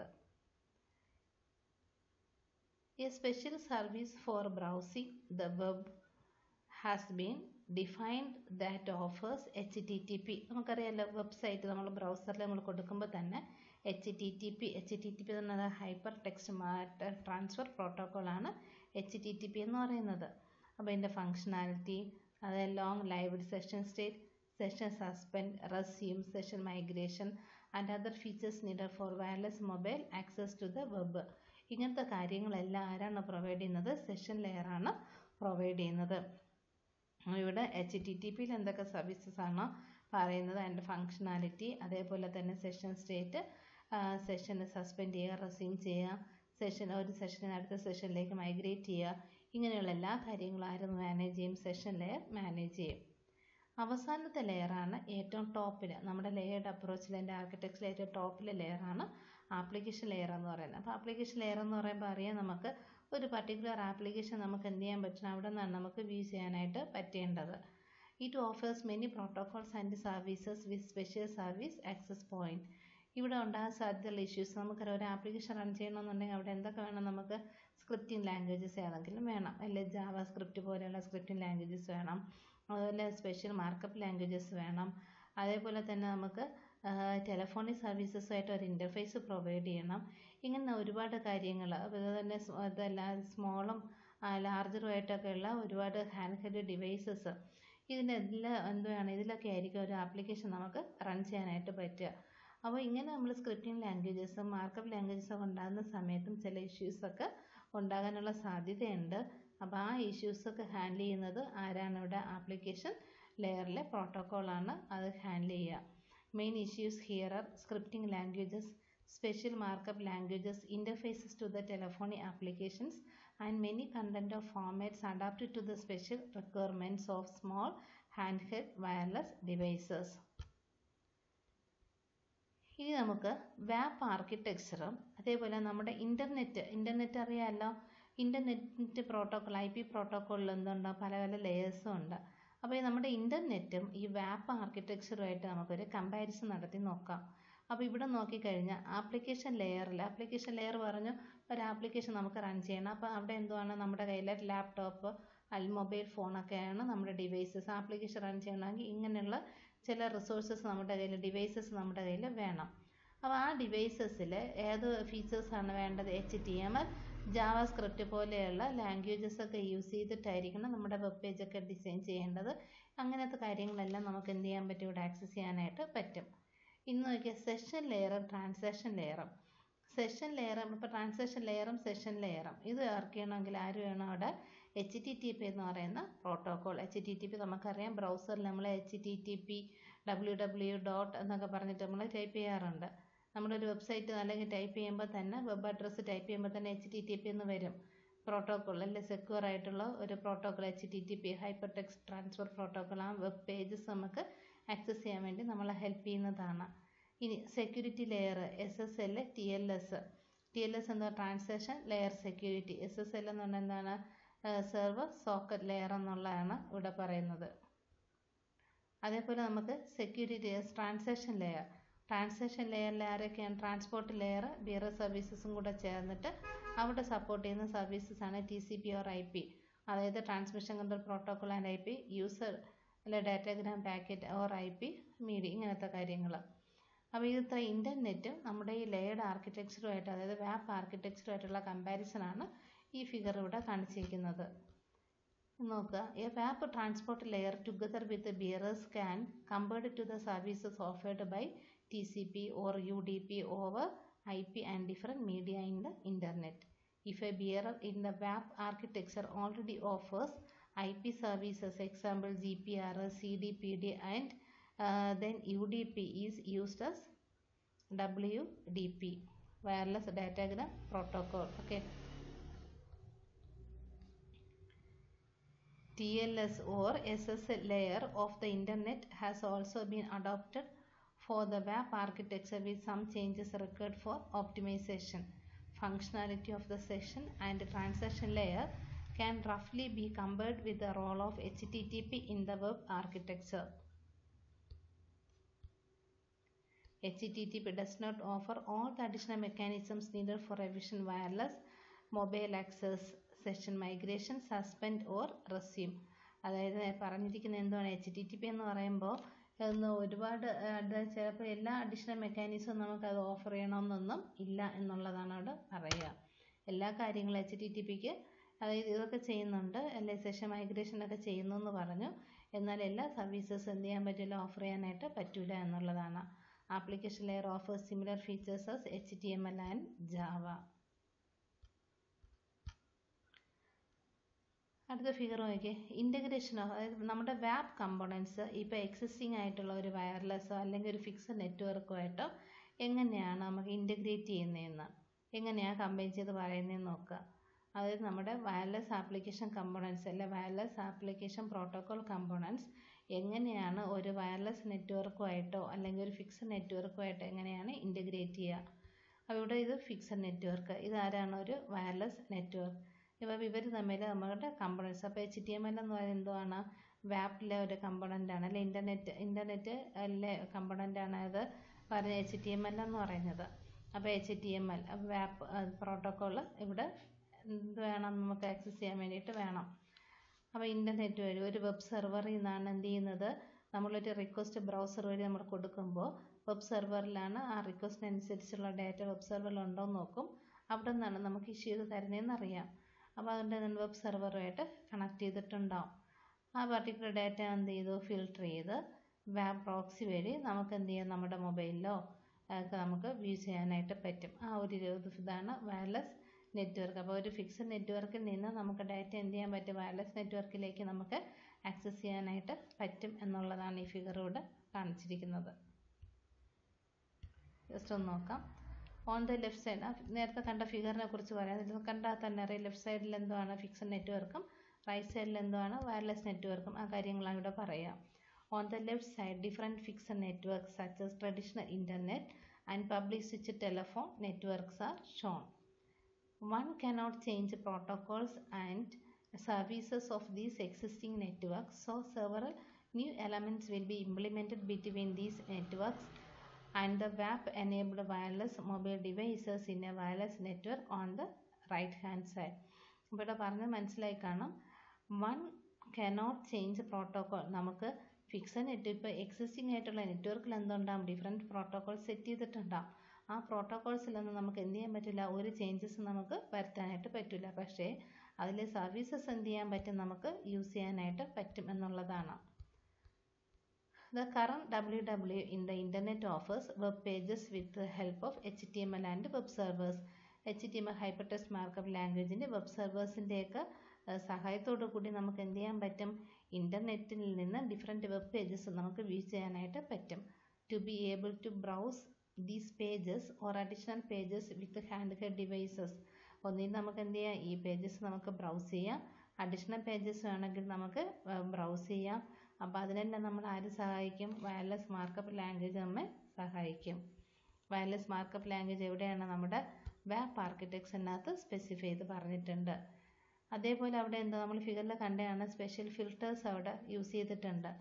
A special service for browsing the web has been defined that offers HTTP നമുക്കറിയാലോ വെബ്സൈറ്റ് നമ്മൾ ബ്രൗസറിൽ നമ്മൾ കൊടുക്കുമ്പോൾ തന്നെ H T T P H T T P എന്നത് ഹൈപ്പർ ടെക്സ്റ്റ് ട്രാൻസ്ഫർ പ്രോട്ടോക്കോൾ ആണ് എച്ച് ടി ടി പി എന്ന് പറയുന്നത് അപ്പോൾ ഇതിൻ്റെ ഫങ്ഷനാലിറ്റി അത് long live session state session suspend resume session migration and other features needed for wireless mobile access to the web ഇങ്ങനത്തെ കാര്യങ്ങളെല്ലാം ആരാണ് പ്രൊവൈഡ് ചെയ്യുന്നത് സെഷൻ ലെയറാണ് പ്രൊവൈഡ് ചെയ്യുന്നത് ഇവിടെ എച്ച് ടി ടി പിയിൽ എന്തൊക്കെ സർവീസസ് ആണോ പറയുന്നത് അതിൻ്റെ ഫങ്ഷനാലിറ്റി അതേപോലെ തന്നെ സെഷൻ സ്റ്റേറ്റ് സെഷന് സസ്പെൻഡ് ചെയ്യുക റെസ്യൂം ചെയ്യുക സെഷൻ ഒരു സെഷനിൽ അടുത്ത സെഷനിലേക്ക് മൈഗ്രേറ്റ് ചെയ്യുക ഇങ്ങനെയുള്ള എല്ലാ കാര്യങ്ങളും ആരും മാനേജ് ചെയ്യും സെഷൻ ലെയർ മാനേജ് ചെയ്യും അവസാനത്തെ ലെയറാണ് ഏറ്റവും ടോപ്പിൽ നമ്മുടെ ലെയർഡ് അപ്രോച്ചിൽ എൻ്റെ ആർക്കിടെക്ചറിൽ ഏറ്റവും ടോപ്പിലെ ലെയറാണ് ആപ്ലിക്കേഷൻ ലെയർ എന്ന് പറയുന്നത് അപ്പോൾ ആപ്ലിക്കേഷൻ ലെയർ എന്ന് പറയുമ്പോൾ അറിയാം നമുക്ക് ഒരു പർട്ടിക്കുലർ ആപ്ലിക്കേഷൻ നമുക്ക് എന്ത് ചെയ്യാൻ പറ്റണം അവിടെ നിന്നാണ് നമുക്ക് വ്യൂ ചെയ്യാനായിട്ട് പറ്റേണ്ടത് it offers many protocols and services with special service access point ഇവിടെ ഉണ്ടാകാൻ സാധ്യതയുള്ള ഇഷ്യൂസ് നമുക്കറിയാം ഒരു ആപ്ലിക്കേഷൻ റൺ ചെയ്യണമെന്നുണ്ടെങ്കിൽ അവിടെ എന്തൊക്കെ വേണം നമുക്ക് സ്ക്രിപ്റ്റിംഗ് ലാംഗ്വേജസ് ഏതെങ്കിലും വേണം അല്ലെ ജാവ സ്ക്രിപ്റ്റ് പോലെയുള്ള സ്ക്രിപ്റ്റിംഗ് ലാംഗ്വേജസ് വേണം അതുപോലെ സ്പെഷ്യൽ മാർക്കപ്പ് ലാംഗ്വേജസ് വേണം അതേപോലെ തന്നെ നമുക്ക് ടെലഫോണിക് സർവീസസുമായിട്ട് ഒരു ഇൻ്റർഫേസ് പ്രൊവൈഡ് ചെയ്യണം ഇങ്ങനെ ഒരുപാട് കാര്യങ്ങൾ അതുപോലെ തന്നെ ഇതെല്ലാം സ്മോളും ലാർജറുമായിട്ടൊക്കെയുള്ള ഒരുപാട് ഹാൻഡ് ഹെൽഡ് ഡിവൈസസ് ഇതിനെല്ലാം എന്തുവാണ് ഇതിലൊക്കെ ആയിരിക്കും ഒരു ആപ്ലിക്കേഷൻ നമുക്ക് റൺ ചെയ്യാനായിട്ട് പറ്റുക അപ്പോൾ ഇങ്ങനെ നമ്മൾ സ്ക്രിപ്റ്റിംഗ് ലാംഗ്വേജസും മാർക്കപ്പ് ലാംഗ്വേജസും ഉണ്ടാകുന്ന സമയത്തും ചില ഇഷ്യൂസൊക്കെ ഉണ്ടാകാനുള്ള സാധ്യതയുണ്ട് അപ്പോൾ ആ ഇഷ്യൂസൊക്കെ ഹാൻഡിൽ ചെയ്യുന്നത് ആരാണ് ഇവിടെ ആപ്ലിക്കേഷൻ ലെയറിലെ പ്രോട്ടോക്കോളാണ് അത് ഹാൻഡിൽ ചെയ്യുക main issues here are scripting languages special markup languages, interfaces to the telephony applications, and many content of formats adapted to the special requirements of small handheld wireless devices. ഇനി നമുക്ക് വാപ്പ് ആർക്കിടെക്ചറും അതേപോലെ നമ്മുടെ internet internet അറിയാമല്ലോ internet protocol I P പ്രോട്ടോക്കോളിൽ എന്തുണ്ടോ പല പല ലെയേഴ്സും ഉണ്ട് അപ്പോൾ ഈ നമ്മുടെ ഇൻ്റർനെറ്റും ഈ വാപ്പ് ആർക്കിടെക്ചറുമായിട്ട് നമുക്കൊരു കമ്പാരിസൺ നടത്തി നോക്കാം അപ്പോൾ ഇവിടെ നോക്കിക്കഴിഞ്ഞാൽ ആപ്ലിക്കേഷൻ ലെയറിൽ ആപ്ലിക്കേഷൻ ലെയർ പറഞ്ഞു ഒരു ആപ്ലിക്കേഷൻ നമുക്ക് റൺ ചെയ്യണം അപ്പോൾ അവിടെ എന്തുവാണ് നമ്മുടെ കയ്യിൽ ലാപ്ടോപ്പ് അല്ല മൊബൈൽ ഫോണൊക്കെയാണ് നമ്മുടെ ഡിവൈസസ് ആപ്ലിക്കേഷൻ റൺ ചെയ്യണമെങ്കിൽ ഇങ്ങനെയുള്ള ചില റിസോഴ്സസ് നമ്മുടെ കയ്യിൽ ഡിവൈസസ് നമ്മുടെ കയ്യിൽ വേണം അപ്പോൾ ആ ഡിവൈസസിൽ ഏത് ഫീച്ചേഴ്സാണ് വേണ്ടത് H T M L JavaScript പോലെയുള്ള ലാംഗ്വേജസ് ഒക്കെ യൂസ് ചെയ്തിട്ടായിരിക്കണം നമ്മുടെ വെബ് പേജൊക്കെ ഡിസൈൻ ചെയ്യേണ്ടത് അങ്ങനത്തെ കാര്യങ്ങളെല്ലാം നമുക്ക് എന്ത് ചെയ്യാൻ പറ്റും ഇവിടെ ആക്സസ് ചെയ്യാനായിട്ട് പറ്റും ഇന്ന് നോക്കിയാൽ സെഷൻ ലെയറും ട്രാൻസാക്ഷൻ ലെയറും സെഷൻ ലെയറും ഇപ്പോൾ ട്രാൻസാക്ഷൻ ലെയറും സെഷൻ ലെയറും ഇത് വർക്ക് ചെയ്യണമെങ്കിൽ ആര് വേണം അവിടെ എച്ച് ടി ടി പി എന്ന് പറയുന്ന protocol H T T P നമുക്കറിയാം ബ്രൗസറിൽ നമ്മൾ H T T P W W dot എന്നൊക്കെ പറഞ്ഞിട്ട് നമ്മൾ ടൈപ്പ് ചെയ്യാറുണ്ട് നമ്മുടെ ഒരു വെബ്സൈറ്റ് അല്ലെങ്കിൽ ടൈപ്പ് ചെയ്യുമ്പോൾ തന്നെ വെബ് അഡ്രസ്സ് ടൈപ്പ് ചെയ്യുമ്പോൾ തന്നെ എച്ച് ടി ടി പി എന്ന് വരും പ്രോട്ടോക്കോൾ അല്ലെ സെക്യൂർ ആയിട്ടുള്ള ഒരു protocol H T T P hypertext transfer protocol ആ വെബ് പേജസ് നമുക്ക് ആക്സസ് ചെയ്യാൻ വേണ്ടി നമ്മളെ ഹെൽപ്പ് ചെയ്യുന്നതാണ് ഇനി security layer S S L T L S T L S എന്താ transaction layer security S S L എന്ന് പറഞ്ഞാൽ എന്താണ് സെർവർ സോക്കറ്റ് ലെയർ എന്നുള്ളതാണ് ഇവിടെ പറയുന്നത് അതേപോലെ നമുക്ക് സെക്യൂരിറ്റി ട്രാൻസാക്ഷൻ ലെയർ ട്രാൻസാക്ഷൻ ലെയറിൽ ആരൊക്കെയാണ് ട്രാൻസ്പോർട്ട് ലെയർ ബിയറർ സർവീസസും കൂടെ ചേർന്നിട്ട് അവിടെ സപ്പോർട്ട് ചെയ്യുന്ന സർവീസസ് ആണ് T C P or I P അതായത് transmission control protocol and I P user അല്ലെ datagram packet or I P media ഇങ്ങനത്തെ കാര്യങ്ങൾ അപ്പോൾ ഇത് ഇത്ര ഇൻ്റർനെറ്റ് നമ്മുടെ ഈ ലെയർഡ് ആർക്കിടെക്ചറുമായിട്ട് അതായത് വാപ്പ് ആർക്കിടെക്ചറുമായിട്ടുള്ള കമ്പാരിസനാണ് ഈ ഫിഗർ ഇവിടെ കാണിച്ചിരിക്കുന്നത് നോക്കുക എ വാപ്പ് transport layer together with bearers can compared to the services offered by T C P or U D P over I P and different media in the internet if a bearer in the WAP architecture already offers IP services, example GPRS, CDPD, and uh, then UDP is used as WDP, wireless datagram protocol. Okay. TLS or SSL layer of the internet has also been adopted for the WAP architecture with some changes required for optimization. functionality of the session and transaction layer can roughly be compared with the role of HTTP in the web architecture. HTTP does not offer all the additional mechanisms needed for efficient wireless mobile access, session migration, suspend or resume. അതായത് പറഞ്ഞിരിക്കുന്ന എന്താണ് H T T P എന്ന് പറയുമ്പോൾ എന്ന് ഒരുപാട് ചിലപ്പോൾ എല്ലാ additional മെക്കാനിസവും നമുക്ക് അത് ഓഫർ ചെയ്യണമെന്നൊന്നും ഇല്ല എന്നുള്ളതാണ് അവിടെ പറയുക എല്ലാ കാര്യങ്ങളും എച്ച് ടി ടി പിക്ക് അതായത് ഇതൊക്കെ ചെയ്യുന്നുണ്ട് അല്ലെ സെഷൻ മൈഗ്രേഷൻ ഒക്കെ ചെയ്യുന്നു എന്ന് പറഞ്ഞു എന്നാൽ എല്ലാ സർവീസസും എന്ത് ചെയ്യാൻ പറ്റില്ല ഓഫർ ചെയ്യാനായിട്ട് പറ്റില്ല എന്നുള്ളതാണ് application layer offers similar features as H T M L and Java അടുത്ത ഫിഗർ നോക്കിയേ ഇൻ്റഗ്രേഷൻ ഓഫ് അതായത് നമ്മുടെ വാപ്പ് കമ്പോണൻസ് ഇപ്പോൾ എക്സിസ്റ്റിംഗ് ആയിട്ടുള്ള ഒരു വയർലെസ്സോ അല്ലെങ്കിൽ ഒരു ഫിക്സഡ് നെറ്റ്വർക്കോ ആയിട്ടോ എങ്ങനെയാണ് നമുക്ക് ഇൻ്റഗ്രേറ്റ് ചെയ്യുന്നതെന്ന് എങ്ങനെയാണ് കമ്പൈൻ ചെയ്ത് പറയുന്നതെന്ന് നോക്കുക അതായത് നമ്മുടെ വയർലെസ് ആപ്ലിക്കേഷൻ കമ്പോണൻസ് അല്ലെ വയർലെസ് ആപ്ലിക്കേഷൻ പ്രോട്ടോകോൾ കമ്പോണൻസ് എങ്ങനെയാണ് ഒരു വയർലെസ് നെറ്റ്വർക്കുമായിട്ടോ അല്ലെങ്കിൽ ഒരു ഫിക്സഡ് നെറ്റ്വർക്കുമായിട്ടോ എങ്ങനെയാണ് ഇൻ്റഗ്രേറ്റ് ചെയ്യുക അപ്പോൾ ഇവിടെ ഇത് ഫിക്സഡ് നെറ്റ്വർക്ക് ഇതാരാണ് ഒരു വയർലെസ് നെറ്റ്വർക്ക് ഇപ്പോൾ ഇവർ തമ്മിൽ നമ്മുടെ കമ്പോണൻസ് അപ്പോൾ എച്ച് ടി എം എൽ എന്ന് പറയുന്നത് എന്തുവാണ് വാപ്പിലെ ഒരു കമ്പോണൻ്റ് ആണ് അല്ലെ ഇൻ്റർനെറ്റ് ഇൻ്റർനെറ്റ് അല്ലെ കമ്പോണൻ്റ് ആണ് അത് പറഞ്ഞ എച്ച് ടി എം എൽ എന്ന് പറയുന്നത് അപ്പോൾ എച്ച് ടി എം എൽ വാപ്പ് പ്രോട്ടോക്കോൾ ഇവിടെ എന്ത് വേണം നമുക്ക് ആക്സസ് ചെയ്യാൻ വേണ്ടിയിട്ട് വേണം അപ്പോൾ ഇൻ്റർനെറ്റ് വഴി ഒരു വെബ് സെർവറിൽ നിന്നാണ് എന്ത് ചെയ്യുന്നത് നമ്മളൊരു റിക്വസ്റ്റ് ബ്രൗസർ വഴി നമ്മൾ കൊടുക്കുമ്പോൾ വെബ് സെർവറിലാണ് ആ റിക്വസ്റ്റിനനുസരിച്ചുള്ള ഡാറ്റ വെബ് സെർവറിൽ ഉണ്ടോ എന്ന് നോക്കും അവിടെ നിന്നാണ് നമുക്ക് ഇഷ്യൂ ചെയ്ത് തരുന്നതെന്ന് അറിയാം അപ്പോൾ അതുകൊണ്ട് തന്നെ വെബ് സെർവറുമായിട്ട് കണക്ട് ചെയ്തിട്ടുണ്ടാവും ആ പർട്ടിക്കുലർ ഡാറ്റ എന്ത് ചെയ്തു ഫിൽട്ടർ ചെയ്ത് വാബ് പ്രോക്സി വഴി നമുക്ക് എന്ത് ചെയ്യാം നമ്മുടെ മൊബൈലിലോ ഒക്കെ നമുക്ക് വ്യൂ ചെയ്യാനായിട്ട് പറ്റും ആ ഒരു ഇതാണ് വയർലെസ് നെറ്റ്വർക്ക് അപ്പോൾ ഒരു ഫിക്സഡ് നെറ്റ്വർക്കിൽ നിന്ന് നമുക്ക് ഡാറ്റ എന്ത് ചെയ്യാൻ പറ്റും വയർലെസ് നെറ്റ്വർക്കിലേക്ക് നമുക്ക് ആക്സസ് ചെയ്യാനായിട്ട് പറ്റും എന്നുള്ളതാണ് ഈ ഫിഗറിലൂടെ കാണിച്ചിരിക്കുന്നത് ജസ്റ്റ് ഒന്ന് നോക്കാം ഓൺ ദ ലെഫ്റ്റ് സൈഡ് നേരത്തെ കണ്ട ഫിഗറിനെ കുറിച്ച് പറയാം ഇത് കണ്ടാൽ തന്നെ അറിയാം ലെഫ്റ്റ് സൈഡിൽ എന്തുവാണ് ഫിക്സഡ് നെറ്റ്വർക്കും റൈറ്റ് സൈഡിൽ എന്തുവാണ് വയർലെസ് നെറ്റ്വർക്കും ആ കാര്യങ്ങളാണ് ഇവിടെ പറയാം on the left side different fixed network such as traditional internet and public switch telephone networks are shown one cannot change protocols and services of these existing networks so several new elements will be implemented between these networks and the WAP enabled wireless mobile devices in a wireless network on the right hand side ഇവിടെ പറഞ്ഞ് മനസ്സിലായി കാണും one cannot change protocol നമുക്ക് fixed net ഇപ്പോൾ existing ആയിട്ടുള്ള നെറ്റ്വർക്കിൽ എന്തുണ്ടാവും different protocol set ചെയ്തിട്ടുണ്ടാവും ആ പ്രോട്ടോകോൾസിലൊന്നും നമുക്ക് എന്ത് ചെയ്യാൻ പറ്റില്ല ഒരു ചേഞ്ചസ് നമുക്ക് വരുത്താനായിട്ട് പറ്റില്ല പക്ഷേ അതിലെ സർവീസസ് എന്ത് ചെയ്യാൻ പറ്റും നമുക്ക് യൂസ് ചെയ്യാനായിട്ട് പറ്റും എന്നുള്ളതാണ് The current WW in the internet offers web pages with the help of HTML and web servers. HTML hypertext markup ലാംഗ്വേജിൻ്റെ വെബ് സെർവേഴ്സിൻ്റെയൊക്കെ സഹായത്തോടു കൂടി നമുക്ക് എന്ത് ചെയ്യാൻ പറ്റും ഇൻ്റർനെറ്റിൽ നിന്ന് ഡിഫറെൻറ്റ് വെബ് പേജസ് നമുക്ക് വ്യൂ ചെയ്യാനായിട്ട് പറ്റും to be able to browse these pages or additional pages with hand head devices ഒന്നിൽ നമുക്ക് എന്ത് ചെയ്യാം ഈ പേജസ് നമുക്ക് ബ്രൗസ് ചെയ്യാം അഡീഷണൽ പേജസ് വേണമെങ്കിൽ നമുക്ക് ബ്രൗസ് ചെയ്യാം അപ്പോൾ അതിനെല്ലാം നമ്മൾ ആര് സഹായിക്കും വയർലെസ് മാർക്കപ്പ് ലാംഗ്വേജ് നമ്മെ സഹായിക്കും വയർലെസ് മാർക്കപ്പ് ലാംഗ്വേജ് എവിടെയാണ് നമ്മുടെ വാപ്പ് ആർക്കിടെക്ചറിനകത്ത് സ്പെസിഫൈ ചെയ്ത് പറഞ്ഞിട്ടുണ്ട് അതേപോലെ അവിടെ എന്താ നമ്മൾ ഫിഗറിൽ കണ്ടതാണ് സ്പെഷ്യൽ ഫിൽറ്റേഴ്സ് അവിടെ യൂസ് ചെയ്തിട്ടുണ്ട്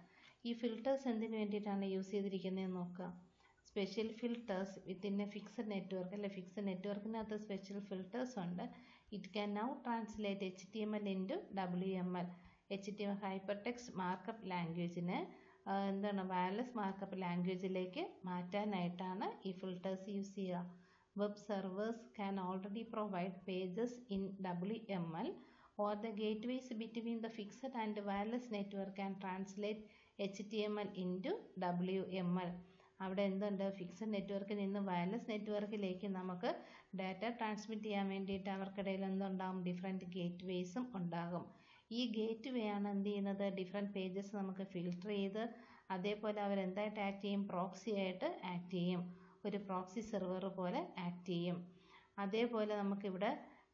ഈ ഫിൽറ്റേഴ്സ് എന്തിനു വേണ്ടിയിട്ടാണ് യൂസ് ചെയ്തിരിക്കുന്നതെന്ന് നോക്കുക special filters within a fixed network അല്ലെ ഫിക്സഡ് നെറ്റ്വർക്കിനകത്ത് സ്പെഷ്യൽ ഫിൽറ്റേഴ്സ് ഉണ്ട് it can now translate H T M L into W M L H T M hypertext markup ലാംഗ്വേജിനെ എന്താണ് വയർലെസ് മാർക്കപ്പ് ലാംഗ്വേജിലേക്ക് മാറ്റാനായിട്ടാണ് ഈ ഫിൽറ്റേഴ്സ് യൂസ് ചെയ്യുക web servers can already provide pages in W M L or the gateways between the fixed and wireless network can translate HTML into WML. അവിടെ എന്തുണ്ട് fixed നെറ്റ്വർക്കിൽ നിന്ന് വയർലെസ് നെറ്റ്വർക്കിലേക്ക് നമുക്ക് ഡാറ്റ ട്രാൻസ്മിറ്റ് ചെയ്യാൻ വേണ്ടിയിട്ട് അവർക്കിടയിൽ എന്തുണ്ടാകും ഡിഫറെൻറ്റ് ഗേറ്റ് വേസും ഉണ്ടാകും ഈ ഗേറ്റ് വേ ആണ് എന്ത് ചെയ്യുന്നത് ഡിഫറെൻറ്റ് പേജസ് നമുക്ക് ഫിൽട്ടർ ചെയ്ത് അതേപോലെ അവർ എന്തായിട്ട് ആക്ട് ചെയ്യും പ്രോക്സി ആയിട്ട് ആക്ട് ചെയ്യും ഒരു പ്രോക്സി സെർവർ പോലെ ആക്ട് ചെയ്യും അതേപോലെ നമുക്കിവിടെ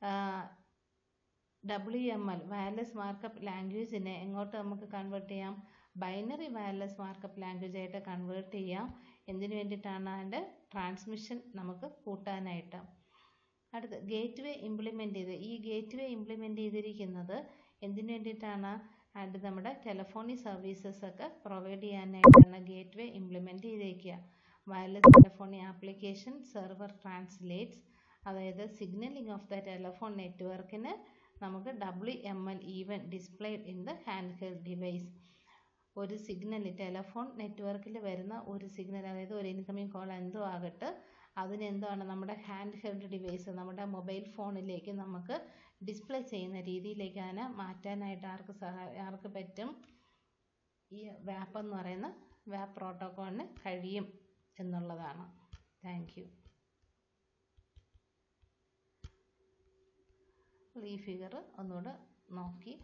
W M L wireless markup ലാംഗ്വേജിനെ എങ്ങോട്ട് നമുക്ക് കൺവേർട്ട് ചെയ്യാം ബൈനറി വയർലെസ് മാർക്കപ്പ് ലാംഗ്വേജ് ആയിട്ട് കൺവേർട്ട് ചെയ്യാം എന്തിനു വേണ്ടിയിട്ടാണ് അതിൻ്റെ ട്രാൻസ്മിഷൻ നമുക്ക് കൂട്ടാനായിട്ട് അടുത്ത് ഗേറ്റ് വേ ഇംപ്ലിമെൻ്റ് ചെയ്ത് ഈ ഗേറ്റ് വേ ഇംപ്ലിമെൻ്റ് ചെയ്തിരിക്കുന്നത് എന്തിനു വേണ്ടിയിട്ടാണ് അത് നമ്മുടെ ടെലഫോണി സർവീസസ് ഒക്കെ പ്രൊവൈഡ് ചെയ്യാനായിട്ടാണ് ഗേറ്റ് വേ ഇംപ്ലിമെൻ്റ് ചെയ്തേക്കുക wireless telephony application server translates അതായത് സിഗ്നലിംഗ് ഓഫ് ദ ടെലഫോൺ നെറ്റ്വർക്കിന് നമുക്ക് W M L even displayed in the hand held device ഒരു സിഗ്നൽ ടെലഫോൺ നെറ്റ്വർക്കിൽ വരുന്ന ഒരു സിഗ്നൽ അതായത് ഒരു ഇൻകമിംഗ് കോൾ എന്തോ ആകട്ടെ അതിന് എന്താണ് നമ്മുടെ ഹാൻഡ് ഹെൽഡ് ഡിവൈസ് നമ്മുടെ മൊബൈൽ ഫോണിലേക്ക് നമുക്ക് ഡിസ്പ്ലേ ചെയ്യുന്ന രീതിയിലേക്ക് അതിനെ മാറ്റാനായിട്ട് ആർക്ക് സഹായ ആർക്ക് പറ്റും ഈ വാപ്പ് എന്ന് പറയുന്ന വാപ്പ് പ്രോട്ടോക്കോളിന് കഴിയും എന്നുള്ളതാണ് താങ്ക് യു ഈ ഫിഗർ ഒന്നുകൂടെ നോക്കി